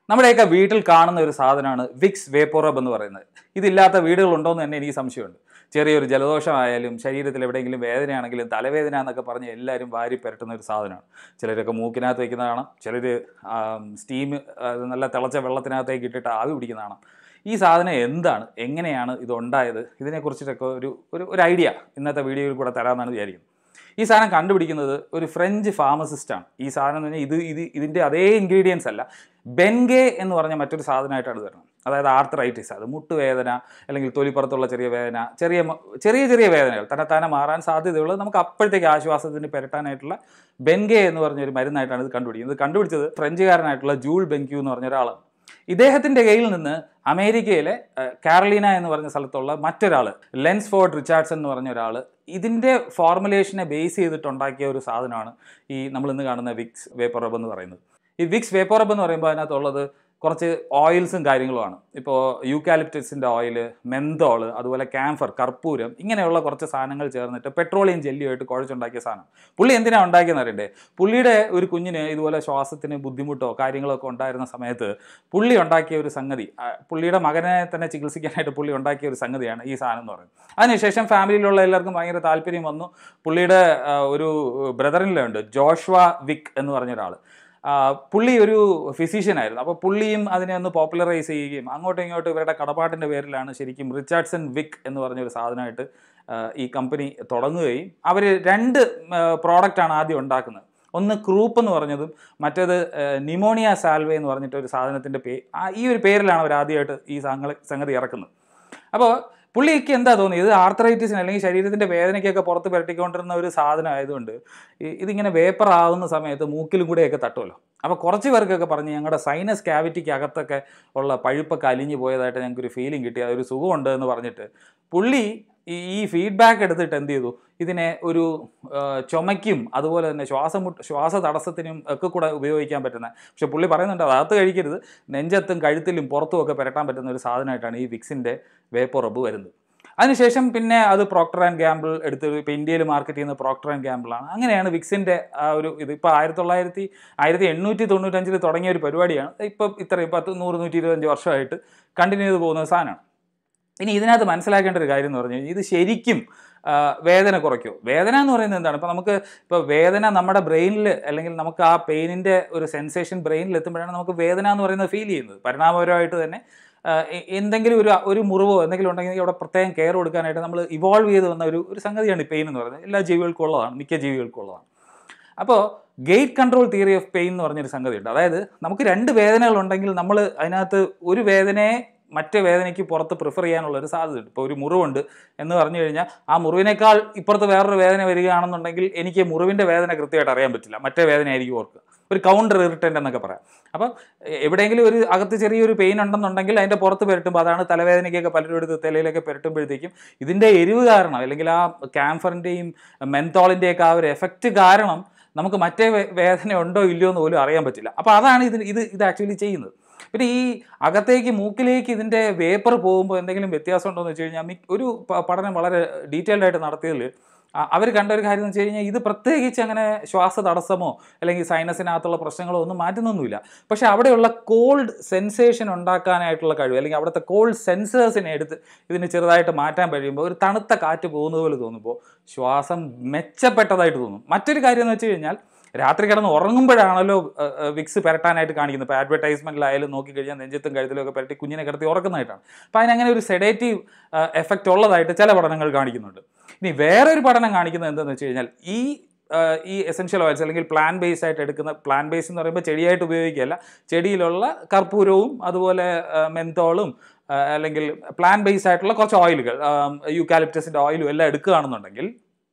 നമ്മുടെയൊക്കെ വീട്ടിൽ കാണുന്ന ഒരു സാധനമാണ് വിക്സ് വേപ്പോറബ് എന്ന് പറയുന്നത് ഇതില്ലാത്ത വീടുകളുണ്ടോ എന്ന് തന്നെ എനിക്ക് സംശയമുണ്ട് ചെറിയൊരു ജലദോഷമായാലും ശരീരത്തിൽ എവിടെയെങ്കിലും വേദനയാണെങ്കിലും തലവേദന എന്നൊക്കെ പറഞ്ഞ് എല്ലാവരും വാരി പുരട്ടുന്ന ഒരു സാധനമാണ് ചിലരൊക്കെ മൂക്കിനകത്ത് വയ്ക്കുന്നതാണ് ചിലർ സ്റ്റീം നല്ല തിളച്ച വെള്ളത്തിനകത്തേക്ക് ഇട്ടിട്ട് ആവി പിടിക്കുന്നതാണ് ഈ സാധനം എന്താണ് എങ്ങനെയാണ് ഇത് ഉണ്ടായത് ഇതിനെക്കുറിച്ചിട്ടൊക്കെ ഒരു ഒരു ഒരു ഐഡിയ ഇന്നത്തെ വീഡിയോയിൽ കൂടെ തരാമെന്നാണ് വിചാരിക്കുന്നത് ഈ സാധനം കണ്ടുപിടിക്കുന്നത് ഒരു ഫ്രഞ്ച് ഫാർമസിസ്റ്റാണ് ഈ സാധനം എന്ന് പറഞ്ഞാൽ ഇത് ഇത് ഇതിൻ്റെ അതേ ഇൻഗ്രീഡിയൻസ് അല്ല ബെൻഗെ എന്ന് പറഞ്ഞ മറ്റൊരു സാധനമായിട്ടാണ് വരുന്നത് അതായത് ആർത്രൈറ്റിസ് അത് മുട്ടുവേദന അല്ലെങ്കിൽ തൊലിപ്പുറത്തുള്ള ചെറിയ വേദന ചെറിയ മ- ചെറിയ ചെറിയ വേദനകൾ തന്നെ തന്നെ മാറാൻ സാധ്യതയുള്ളത് നമുക്ക് അപ്പോഴത്തേക്ക് ആശ്വാസത്തിന് പെരട്ടാനായിട്ടുള്ള ബെൻഗെ എന്ന് പറഞ്ഞ ഒരു മരുന്നായിട്ടാണ് ഇത് കണ്ടുപിടിക്കുന്നത് ഇത് കണ്ടുപിടിച്ചത് ഫ്രഞ്ചുകാരനായിട്ടുള്ള ജൂൾ ബെൻക്യൂ എന്ന് പറഞ്ഞ ഒരാളാണ് ഇദ്ദേഹത്തിൻ്റെ കയ്യിൽ നിന്ന് അമേരിക്കയിലെ ഏഹ്, കാരളീന എന്ന് പറഞ്ഞ സ്ഥലത്തുള്ള മറ്റൊരാൾ ലെൻസ്ഫോർഡ് റിച്ചാർഡ്സൺ എന്ന് പറഞ്ഞ ഒരാൾ ഇതിൻ്റെ ഫോർമുലേഷനെ ബേസ് ചെയ്തിട്ടുണ്ടാക്കിയ ഒരു സാധനമാണ് ഈ നമ്മൾ ഇന്ന് കാണുന്ന വിക്സ് വേപ്പറബ് എന്ന് പറയുന്നത് ഈ വിക്സ് വേപ്പറബ് എന്ന് പറയുമ്പോൾ അതിനകത്തുള്ളത് കുറച്ച് ഓയിൽസും കാര്യങ്ങളുമാണ് ഇപ്പോൾ യൂക്കാലിപ്റ്റസിൻ്റെ ഓയിൽ മെന്തോൾ അതുപോലെ ക്യാംഫർ കർപ്പൂരം ഇങ്ങനെയുള്ള കുറച്ച് സാധനങ്ങൾ ചേർന്നിട്ട് പെട്രോളിയം ജെല്ലിയുമായിട്ട് കുഴച്ചുണ്ടാക്കിയ സാധനം പുള്ളി എന്തിനാണ് ഉണ്ടാക്കിയെന്ന് അറിയണ്ടേ പുള്ളിയുടെ ഒരു കുഞ്ഞിന് ഇതുപോലെ ശ്വാസത്തിന് ബുദ്ധിമുട്ടോ കാര്യങ്ങളോ ഒക്കെ ഉണ്ടായിരുന്ന സമയത്ത് പുള്ളി ഉണ്ടാക്കിയ ഒരു സംഗതി ആ, പുള്ളിയുടെ മകനെ തന്നെ ചികിത്സിക്കാനായിട്ട് പുള്ളി ഉണ്ടാക്കിയ ഒരു സംഗതിയാണ് ഈ സാധനം എന്ന് പറയുന്നത് അതിനുശേഷം ഫാമിലിയിലുള്ള എല്ലാവർക്കും ഭയങ്കര താല്പര്യം വന്നു പുള്ളിയുടെ ആ, ഒരു ബ്രദറിനിലുണ്ട് ജോഷ്വ വിക്ക് എന്ന് പറഞ്ഞ ഒരാൾ പുള്ളി ഒരു ഫിസിഷ്യൻ ആയിരുന്നു അപ്പോൾ പുള്ളിയും അതിനെ ഒന്ന് പോപ്പുലറൈസ് ചെയ്യുകയും അങ്ങോട്ടും ഇങ്ങോട്ടും ഇവരുടെ കടപ്പാട്ടിൻ്റെ പേരിലാണ് ശരിക്കും റിച്ചാർഡ്സൺ വിക്ക് എന്ന് പറഞ്ഞ ഒരു സാധനമായിട്ട് ആ, ഈ കമ്പനി തുടങ്ങുകയും അവർ രണ്ട് പ്രോഡക്റ്റാണ് ആദ്യം ഉണ്ടാക്കുന്നത് ഒന്ന് ക്രൂപ്പ് എന്ന് പറഞ്ഞതും മറ്റേത് നിമോണിയ സാൽവേ എന്ന് പറഞ്ഞിട്ട് ഒരു സാധനത്തിൻ്റെ പേ ആ ഈ ഒരു പേരിലാണ് അവർ ആദ്യമായിട്ട് ഈ സംഗതി സംഗതി ഇറക്കുന്നത് അപ്പോൾ പുള്ളിക്ക് എന്താ തോന്നി ഇത് ആർത്രൈറ്റിസിന് അല്ലെങ്കിൽ ശരീരത്തിൻ്റെ വേദനയ്ക്കൊക്കെ പുറത്ത് പുരട്ടിക്കൊണ്ടിരുന്ന ഒരു സാധനം ആയതുകൊണ്ട് ഈ- ഇതിങ്ങനെ വേപ്പർ ആവുന്ന സമയത്ത് മൂക്കിലും കൂടെയൊക്കെ തട്ടുമല്ലോ അപ്പോൾ കുറച്ച് പേർക്കൊക്കെ പറഞ്ഞ് ഞങ്ങളുടെ സൈനസ് ക്യാവിറ്റിക്ക് അകത്തൊക്കെ ഉള്ള പഴുപ്പൊക്കെ അലിഞ്ഞു പോയതായിട്ട് ഞങ്ങൾക്കൊരു ഫീലിംഗ് കിട്ടി അതൊരു സുഖമുണ്ട് എന്ന് പറഞ്ഞിട്ട് പുള്ളി ഈ ഈ ഫീഡ്ബാക്ക് എടുത്തിട്ട് എന്ത് ചെയ്തു ഇതിനെ ഒരു ആ, ചുമയ്ക്കും അതുപോലെ തന്നെ ശ്വാസം മുട്ട് ശ്വാസ തടസ്സത്തിനും ഒക്കെ കൂടെ ഉപയോഗിക്കാൻ പറ്റുന്ന പക്ഷെ പുള്ളി പറയുന്നുണ്ട് അത് അകത്ത് കഴിക്കരുത് നെഞ്ചത്തും കഴുത്തിലും പുറത്തും ഒക്കെ പുരട്ടാൻ പറ്റുന്ന ഒരു സാധനമായിട്ടാണ് ഈ വിക്സിൻ്റെ വേപ്പുറബ് വരുന്നത് അതിനുശേഷം പിന്നെ അത് പ്രോക്ടർ ആൻഡ് ഗ്യാമ്പിൾ എടുത്ത് ഇപ്പോൾ ഇന്ത്യയിൽ മാർക്കറ്റ് ചെയ്യുന്ന പ്രോക്ടർ ആൻഡ് ഗ്യാമ്പിളാണ് അങ്ങനെയാണ് വിക്സിൻ്റെ ആ ഒരു ഇത് ഇപ്പോൾ ആയിരത്തി തൊള്ളായിരത്തി ആയിരത്തി എണ്ണൂറ്റി തൊണ്ണൂറ്റഞ്ചിൽ തുടങ്ങിയ ഒരു പരിപാടിയാണ് ഇപ്പം ഇത്രയും പത്ത് നൂറ് നൂറ്റി ഇരുപത്തഞ്ച് വർഷമായിട്ട് കണ്ടിന്യൂ ചെയ്ത് പോകുന്ന ഒരു സാധനമാണ് ഇനി ഇതിനകത്ത് മനസ്സിലാക്കേണ്ട ഒരു കാര്യം എന്ന് പറഞ്ഞു കഴിഞ്ഞാൽ ഇത് ശരിക്കും ആ, വേദന കുറയ്ക്കും വേദന എന്ന് പറയുന്നത് എന്താണ് ഇപ്പോൾ നമുക്ക് ഇപ്പോൾ വേദന നമ്മുടെ ബ്രെയിനിൽ അല്ലെങ്കിൽ നമുക്ക് ആ പെയിനിൻ്റെ ഒരു സെൻസേഷൻ ബ്രെയിനിൽ എത്തുമ്പോഴാണ് നമുക്ക് വേദന എന്ന് പറയുന്നത് ഫീൽ ചെയ്യുന്നത് പരിണാമപരമായിട്ട് തന്നെ ആ, എ- എന്തെങ്കിലും ഒരു ഒരു മുറിവോ എന്തെങ്കിലും ഉണ്ടെങ്കിൽ അവിടെ പ്രത്യേകം കെയർ കൊടുക്കാനായിട്ട് നമ്മൾ ഇവോൾവ് ചെയ്ത് വന്ന ഒരു ഒരു സംഗതിയാണ് ഈ പെയിൻ എന്ന് പറയുന്നത് എല്ലാ ജീവികൾക്കും ഉള്ളതാണ് മിക്ക ജീവികൾക്കും ഉള്ളതാണ് അപ്പോൾ gate control theory of pain എന്ന് പറഞ്ഞൊരു സംഗതിയുണ്ട് അതായത് നമുക്ക് രണ്ട് വേദനകൾ ഉണ്ടെങ്കിൽ നമ്മൾ അതിനകത്ത് ഒരു വേദനയെ മറ്റേ വേദനയ്ക്ക് പുറത്ത് പ്രിഫർ ചെയ്യാനുള്ള ഒരു സാധ്യതയുണ്ട് ഇപ്പോൾ ഒരു മുറിവുണ്ട് എന്ന് പറഞ്ഞു കഴിഞ്ഞാൽ ആ മുറിവിനേക്കാൾ ഇപ്പുറത്ത് വേറൊരു വേദന വരികയാണെന്നുണ്ടെങ്കിൽ എനിക്ക് മുറിവിൻ്റെ വേദന കൃത്യമായിട്ട് അറിയാൻ പറ്റില്ല മറ്റേ വേദന ആയിരിക്കും ഓർക്കുക ഒരു കൗണ്ടർ ഇറിറ്റൻ്റ് എന്നൊക്കെ പറയാം അപ്പം എ- എവിടെയെങ്കിലും ഒരു അകത്ത് ചെറിയൊരു പെയിൻ ഉണ്ടെന്നുണ്ടെങ്കിൽ അതിൻ്റെ പുറത്ത് പുരട്ടുമ്പോൾ അതാണ് തലവേദനയ്ക്കൊക്കെ പലരും എടുത്ത് തലയിലൊക്കെ പുരട്ടുമ്പോഴത്തേക്കും ഇതിൻ്റെ എരിവ് കാരണം അല്ലെങ്കിൽ ആ ക്യാംഫറിൻ്റെയും മെൻതോളിൻ്റെയൊക്കെ ആ ഒരു എഫക്റ്റ് കാരണം നമുക്ക് മറ്റേ വേ- വേദന ഉണ്ടോ ഇല്ലയോ എന്ന് പോലും അറിയാൻ പറ്റില്ല അപ്പോൾ അതാണ് ഇത് ഇത് ഇത് ആക്ച്വലി ചെയ്യുന്നത് പിന്നെ ഈ അകത്തേക്ക് മൂക്കിലേക്ക് ഇതിൻ്റെ വേപ്പർ പോകുമ്പോൾ എന്തെങ്കിലും വ്യത്യാസം ഉണ്ടോ എന്ന് വെച്ച് കഴിഞ്ഞാൽ മിക്ക- ഒരു പ- പഠനം വളരെ ഡീറ്റെയിൽഡ് ആയിട്ട് നടത്തിയതിൽ അവർ കണ്ട ഒരു കാര്യം എന്ന് വെച്ച് കഴിഞ്ഞാൽ ഇത് പ്രത്യേകിച്ച് അങ്ങനെ ശ്വാസ തടസ്സമോ അല്ലെങ്കിൽ സൈനസിനകത്തുള്ള പ്രശ്നങ്ങളോ ഒന്നും മാറ്റുന്നൊന്നുമില്ല പക്ഷേ അവിടെയുള്ള കോൾഡ് സെൻസേഷൻ ഉണ്ടാക്കാനായിട്ടുള്ള കഴിവ് അല്ലെങ്കിൽ അവിടുത്തെ കോൾഡ് സെൻസേഴ്സിനെ എടുത്ത് ഇതിന് ചെറുതായിട്ട് മാറ്റാൻ കഴിയുമ്പോൾ ഒരു തണുത്ത കാറ്റ് പോകുന്നത് പോലെ തോന്നുമ്പോൾ ശ്വാസം മെച്ചപ്പെട്ടതായിട്ട് തോന്നും മറ്റൊരു കാര്യം എന്ന് വെച്ച് കഴിഞ്ഞാൽ രാത്രി കിടന്ന് ഉറങ്ങുമ്പോഴാണല്ലോ ഏഹ്, ഏഹ്, വിക്സ് പെരട്ടാനായിട്ട് കാണിക്കുന്നത് ഇപ്പോൾ അഡ്വർടൈസ്മെൻറ്റിലായാലും നോക്കിക്കഴിഞ്ഞാൽ നെഞ്ചത്തും കഴുത്തിലും ഒക്കെ പെരട്ടി കുഞ്ഞിനെ കിടത്തി ഉറക്കുന്നതായിട്ടാണ് അപ്പോൾ അതിനങ്ങനെ ഒരു സെഡേറ്റീവ് എഫക്റ്റ് ഉള്ളതായിട്ട് ചില പഠനങ്ങൾ കാണിക്കുന്നുണ്ട് ഇനി വേറൊരു പഠനം കാണിക്കുന്നത് എന്താണെന്ന് വെച്ച് കഴിഞ്ഞാൽ ഈ ആ, ഈ എസെൻഷ്യൽ ഓയിൽസ് അല്ലെങ്കിൽ പ്ലാൻ ബേസ് ആയിട്ട് എടുക്കുന്ന പ്ലാൻ ബേസ് എന്ന് പറയുമ്പോൾ ചെടിയായിട്ട് ഉപയോഗിക്കുകയല്ല ചെടിയിലുള്ള കർപ്പൂരവും അതുപോലെ ആ, മെന്തോളും ആ, അല്ലെങ്കിൽ പ്ലാൻ ബേസ് ആയിട്ടുള്ള കുറച്ച് ഓയിലുകൾ യൂക്കാലിപ്റ്റസിൻ്റെ ഓയിലും എല്ലാം എടുക്കുകയാണെന്നുണ്ടെങ്കിൽ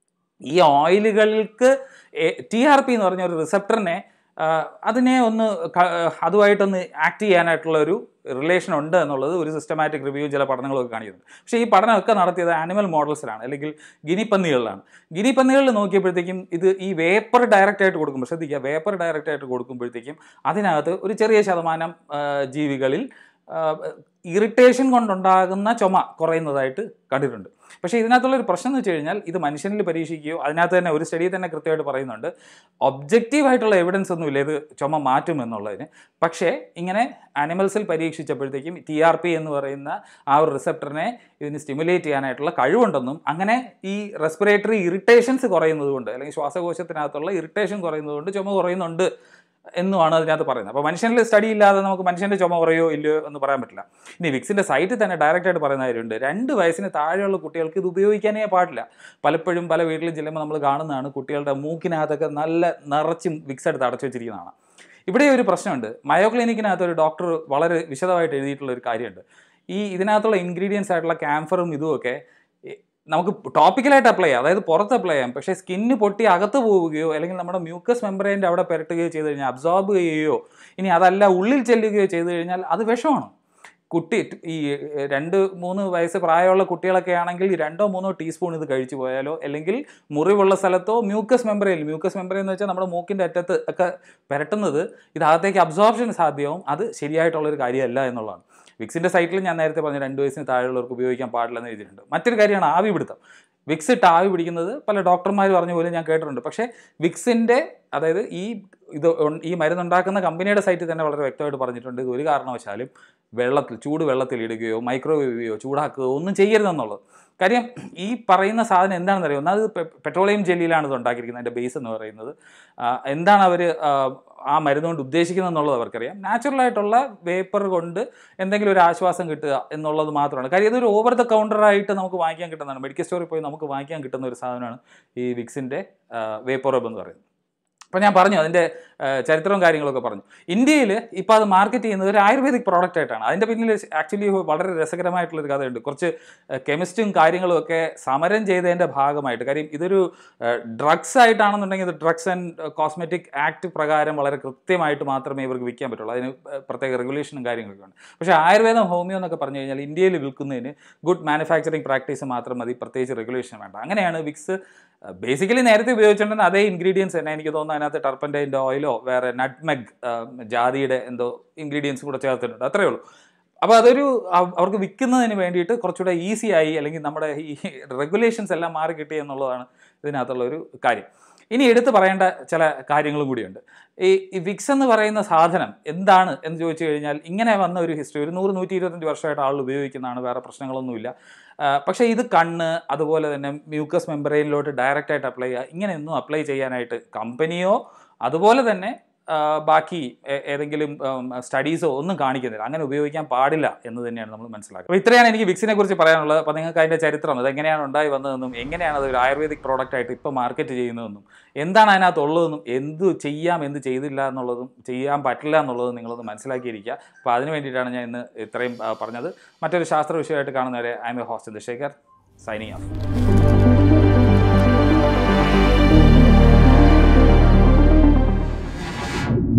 ഈ ഓയിലുകൾക്ക് ടി ആർ പി എന്ന് പറഞ്ഞ ഒരു റിസപ്റ്ററിനെ അതിനെ ഒന്ന് ക- അതുമായിട്ടൊന്ന് ആക്ട് ചെയ്യാനായിട്ടുള്ള ഒരു റിലേഷൻ ഉണ്ട് എന്നുള്ളത് ഒരു സിസ്റ്റമാറ്റിക് റിവ്യൂ ചില പഠനങ്ങളൊക്കെ കാണിക്കുന്നുണ്ട് പക്ഷേ ഈ പഠനമൊക്കെ നടത്തിയത് ആനിമൽ മോഡൽസിലാണ് അല്ലെങ്കിൽ ഗിനിപ്പന്നികളിലാണ് ഗിനിപ്പന്നികളിൽ നോക്കിയപ്പോഴത്തേക്കും ഇത് ഈ വേപ്പർ ഡയറക്റ്റ് ആയിട്ട് കൊടുക്കുമ്പോൾ ശ്രദ്ധിക്കുക വേപ്പർ ഡയറക്റ്റ് ആയിട്ട് കൊടുക്കുമ്പോഴത്തേക്കും അതിനകത്ത് ഒരു ചെറിയ ശതമാനം ആ, ജീവികളിൽ ഇറിറ്റേഷൻ കൊണ്ടുണ്ടാകുന്ന ചുമ കുറയുന്നതായിട്ട് കണ്ടിട്ടുണ്ട് പക്ഷേ ഇതിനകത്തുള്ളൊരു പ്രശ്നം എന്ന് വെച്ച് കഴിഞ്ഞാൽ ഇത് മനുഷ്യനിൽ പരീക്ഷിക്കുകയോ അതിനകത്ത് തന്നെ ഒരു സ്റ്റഡി തന്നെ കൃത്യമായിട്ട് പറയുന്നുണ്ട് ഒബ്ജക്റ്റീവായിട്ടുള്ള എവിഡൻസ് ഒന്നുമില്ല ഇത് ചുമ മാറ്റും എന്നുള്ളതിന് പക്ഷേ ഇങ്ങനെ ആനിമൽസിൽ പരീക്ഷിച്ചപ്പോഴത്തേക്കും ടി ആർ പി എന്ന് പറയുന്ന ആ ഒരു റിസപ്റ്ററിനെ ഇതിന് സ്റ്റിമുലേറ്റ് ചെയ്യാനായിട്ടുള്ള കഴിവുണ്ടെന്നും അങ്ങനെ ഈ റെസ്പിറേറ്ററി ഇറിറ്റേഷൻസ് കുറയുന്നത് കൊണ്ട് അല്ലെങ്കിൽ ശ്വാസകോശത്തിനകത്തുള്ള ഇറിറ്റേഷൻ കുറയുന്നത് കൊണ്ട് ചുമ കുറയുന്നുണ്ട് എന്നുമാണ് അതിനകത്ത് പറയുന്നത് അപ്പോൾ മനുഷ്യനിൽ സ്റ്റഡി ഇല്ലാതെ നമുക്ക് മനുഷ്യൻ്റെ ചുമ കുറയോ ഇല്ലയോ എന്ന് പറയാൻ പറ്റില്ല ഇനി വിക്സിൻ്റെ സൈറ്റിൽ തന്നെ ഡയറക്റ്റ് ആയിട്ട് പറയുന്ന കാര്യമുണ്ട് രണ്ട് വയസ്സിന് താഴെയുള്ള കുട്ടികൾക്ക് ഇത് ഉപയോഗിക്കാനേ പാടില്ല പലപ്പോഴും പല വീട്ടിലും ചെല്ലുമ്പോൾ നമ്മൾ കാണുന്നതാണ് കുട്ടികളുടെ മൂക്കിനകത്തൊക്കെ നല്ല നിറച്ചും വിക്സ് എടുത്ത് അടച്ചു വെച്ചിരിക്കുന്നതാണ് ഇവിടെ ഒരു പ്രശ്നമുണ്ട് മയോ ക്ലിനിക്കിനകത്ത് ഒരു ഡോക്ടർ വളരെ വിശദമായിട്ട് എഴുതിയിട്ടുള്ള ഒരു കാര്യമുണ്ട് ഈ ഇതിനകത്തുള്ള ഇൻഗ്രീഡിയൻസ് ആയിട്ടുള്ള ക്യാംഫറും ഇതുമൊക്കെ ഈ നമുക്ക് ടോപ്പിക്കലായിട്ട് അപ്ലൈ ചെയ്യാം അതായത് പുറത്ത് അപ്ലൈ ചെയ്യാം പക്ഷേ സ്കിന്ന് പൊട്ടി അകത്ത് പോവുകയോ അല്ലെങ്കിൽ നമ്മുടെ മ്യൂക്കസ് മെമ്പറൈൻ്റെ അവിടെ പുരട്ടുകയോ ചെയ്ത് കഴിഞ്ഞാൽ അബ്സോർബ് ചെയ്യുകയോ ഇനി അതല്ല ഉള്ളിൽ ചെല്ലുകയോ ചെയ്തു കഴിഞ്ഞാൽ അത് വിഷമാണ് കുട്ടി ഈ രണ്ട് മൂന്ന് വയസ്സ് പ്രായമുള്ള കുട്ടികളൊക്കെ ആണെങ്കിൽ രണ്ടോ മൂന്നോ ടീസ്പൂൺ ഇത് കഴിച്ചു പോയാലോ അല്ലെങ്കിൽ മുറിവുള്ള സ്ഥലത്തോ മ്യൂക്കസ് മെമ്പറയിൽ മ്യൂക്കസ് മെമ്പറയിൽ എന്ന് വെച്ചാൽ നമ്മുടെ മൂക്കിൻ്റെ അറ്റത്ത് ഒക്കെ പുരട്ടുന്നത് ഇതിനകത്തേക്ക് അബ്സോർപ്ഷൻ സാധ്യവും അത് ശരിയായിട്ടുള്ളൊരു കാര്യമല്ല എന്നുള്ളതാണ് വിക്സിൻ്റെ സൈറ്റിൽ ഞാൻ നേരത്തെ പറഞ്ഞ രണ്ട് വയസ്സിന് താഴെയുള്ളവർക്ക് ഉപയോഗിക്കാൻ പാടില്ലെന്ന് എഴുതിയിട്ടുണ്ട് മറ്റൊരു കാര്യമാണ് ആവി പിടുത്തം വിക്സ് ഇട്ട് ആവി പിടിക്കുന്നത് പല ഡോക്ടർമാർ പറഞ്ഞ പോലെ ഞാൻ കേട്ടിട്ടുണ്ട് പക്ഷേ വിക്സിൻ്റെ അതായത് ഈ ഇത് ഉൺ- ഈ മരുന്നുണ്ടാക്കുന്ന കമ്പനിയുടെ സൈറ്റിൽ തന്നെ വളരെ വ്യക്തമായിട്ട് പറഞ്ഞിട്ടുണ്ട് ഇത് ഒരു കാരണവശാലും വെള്ളത്തിൽ ചൂട് വെള്ളത്തിൽ ഇടുകയോ മൈക്രോവേവ് ചെയ്യുകയോ ചൂടാക്കുകയോ ഒന്നും ചെയ്യരുതെന്നുള്ളത് കാര്യം ഈ പറയുന്ന സാധനം എന്താണെന്ന് അറിയാം ഒന്നാമത് പെ- പെട്രോളിയം ജെല്ലിയിലാണ് ഇത് ഉണ്ടാക്കിയിരിക്കുന്നത് അതിൻ്റെ ബേസ് എന്ന് പറയുന്നത് ആ, എന്താണ് അവർ ആ മരുന്ന് കൊണ്ട് ഉദ്ദേശിക്കുന്നത് എന്നുള്ളത് അവർക്കറിയാം നാച്ചുറലായിട്ടുള്ള വേപ്പർ കൊണ്ട് എന്തെങ്കിലും ഒരു ആശ്വാസം കിട്ടുക എന്നുള്ളത് മാത്രമാണ് കാര്യം ഇതൊരു ഓവർ ദ കൗണ്ടറായിട്ട് നമുക്ക് വാങ്ങിക്കാൻ കിട്ടുന്നതാണ് മെഡിക്കൽ സ്റ്റോറിൽ പോയി നമുക്ക് വാങ്ങിക്കാൻ കിട്ടുന്ന ഒരു സാധനമാണ് ഈ വിക്സിൻ്റെ വേപ്പർ റബ് എന്ന് പറയുന്നത് അപ്പോൾ ഞാൻ പറഞ്ഞു അതിൻ്റെ ആ, ചരിത്രവും കാര്യങ്ങളൊക്കെ പറഞ്ഞു ഇന്ത്യയിൽ ഇപ്പോൾ അത് മാർക്കറ്റ് ചെയ്യുന്നത് ഒരു ആയുർവേദിക് പ്രോഡക്റ്റ് ആയിട്ടാണ് അതിൻ്റെ പിന്നിൽ ആക്ച്വലി വളരെ രസകരമായിട്ടുള്ളൊരു കഥയുണ്ട് കുറച്ച് കെമിസ്റ്റും കാര്യങ്ങളും ഒക്കെ സമരം ചെയ്തതിൻ്റെ ഭാഗമായിട്ട് കാര്യം ഇതൊരു ഡ്രഗ്സ് ആയിട്ടാണെന്നുണ്ടെങ്കിൽ ഇത് ഡ്രഗ്സ് ആൻഡ് കോസ്മെറ്റിക് ആക്ട് പ്രകാരം വളരെ കൃത്യമായിട്ട് മാത്രമേ ഇവർക്ക് വിൽക്കാൻ പറ്റുള്ളൂ അതിന് പ്രത്യേക റെഗുലേഷനും കാര്യങ്ങളൊക്കെ ഉണ്ട് പക്ഷേ ആയുർവേദം ഹോമിയോ എന്നൊക്കെ പറഞ്ഞു കഴിഞ്ഞാൽ ഇന്ത്യയിൽ വിൽക്കുന്നതിന് ഗുഡ് മാനുഫാക്ചറിങ് പ്രാക്ടീസ് മാത്രം മതി പ്രത്യേകിച്ച് റെഗുലേഷൻ വേണ്ട അങ്ങനെയാണ് വിക്സ് ബേസിക്കലി നേരത്തെ ഉപയോഗിച്ചിട്ടുണ്ടെങ്കിൽ അതേ ഇൻഗ്രീഡിയൻസ് തന്നെ എനിക്ക് തോന്നുന്നു അതിനകത്ത് ടർപ്പൻറ്റൈൻ്റെ ഓയിലോ വേറെ നട്ട്മെഗ് ജാതിയുടെ എന്തോ ഇൻഗ്രീഡിയൻസ് കൂടെ ചേർത്തിട്ടുണ്ട് അത്രയേ ഉള്ളൂ അപ്പോൾ അതൊരു അവ- അവർക്ക് വിൽക്കുന്നതിന് വേണ്ടിയിട്ട് കുറച്ചുകൂടെ ഈസി ആയി അല്ലെങ്കിൽ നമ്മുടെ ഈ റെഗുലേഷൻസ് എല്ലാം മാറി കിട്ടി എന്നുള്ളതാണ് ഇതിനകത്തുള്ള ഒരു കാര്യം ഇനി എടുത്തു പറയേണ്ട ചില കാര്യങ്ങളും കൂടിയുണ്ട് ഈ ഈ വിക്സ് എന്ന് പറയുന്ന സാധനം എന്താണ് എന്ന് ചോദിച്ചു കഴിഞ്ഞാൽ ഇങ്ങനെ വന്ന ഒരു ഹിസ്റ്ററി ഒരു നൂറ് നൂറ്റി ഇരുപത്തഞ്ച് വർഷമായിട്ട് ആളുകൾ ഉപയോഗിക്കുന്നതാണ് വേറെ പ്രശ്നങ്ങളൊന്നുമില്ല ആ, പക്ഷേ ഇത് കണ്ണ് അതുപോലെ തന്നെ മ്യൂക്കസ് മെമ്പറൈനിലോട്ട് ഡയറക്റ്റ് ആയിട്ട് അപ്ലൈ ചെയ്യുക ഇങ്ങനെയൊന്നും അപ്ലൈ ചെയ്യാനായിട്ട് കമ്പനിയോ അതുപോലെ തന്നെ ആ, ബാക്കി ഏ- ഏതെങ്കിലും സ്റ്റഡീസോ ഒന്നും കാണിക്കുന്നില്ല അങ്ങനെ ഉപയോഗിക്കാൻ പാടില്ല എന്ന് തന്നെയാണ് നമ്മൾ മനസ്സിലാക്കുക അപ്പോൾ ഇത്രയാണ് എനിക്ക് വിക്സിനെ കുറിച്ച് പറയാനുള്ളത് അപ്പോൾ നിങ്ങൾക്ക് അതിൻ്റെ ചരിത്രം അത് എങ്ങനെയാണ് ഉണ്ടായി വന്നതെന്നും എങ്ങനെയാണ് അത് ഒരു ആയുർവേദിക് പ്രോഡക്റ്റ് ആയിട്ട് ഇപ്പോൾ മാർക്കറ്റ് ചെയ്യുന്നതെന്നും എന്താണ് അതിനകത്ത് ഉള്ളതെന്നും എന്ത് ചെയ്യാം എന്ത് ചെയ്തില്ല എന്നുള്ളതും ചെയ്യാൻ പറ്റില്ല എന്നുള്ളതും നിങ്ങളൊന്ന് മനസ്സിലാക്കിയിരിക്കുക അപ്പോൾ അതിന് വേണ്ടിയിട്ടാണ് ഞാൻ ഇന്ന് ഇത്രയും ആ, പറഞ്ഞത് മറ്റൊരു ശാസ്ത്ര വിഷയമായിട്ട് കാണുന്നവരെ I am a hostel Shekhar signing of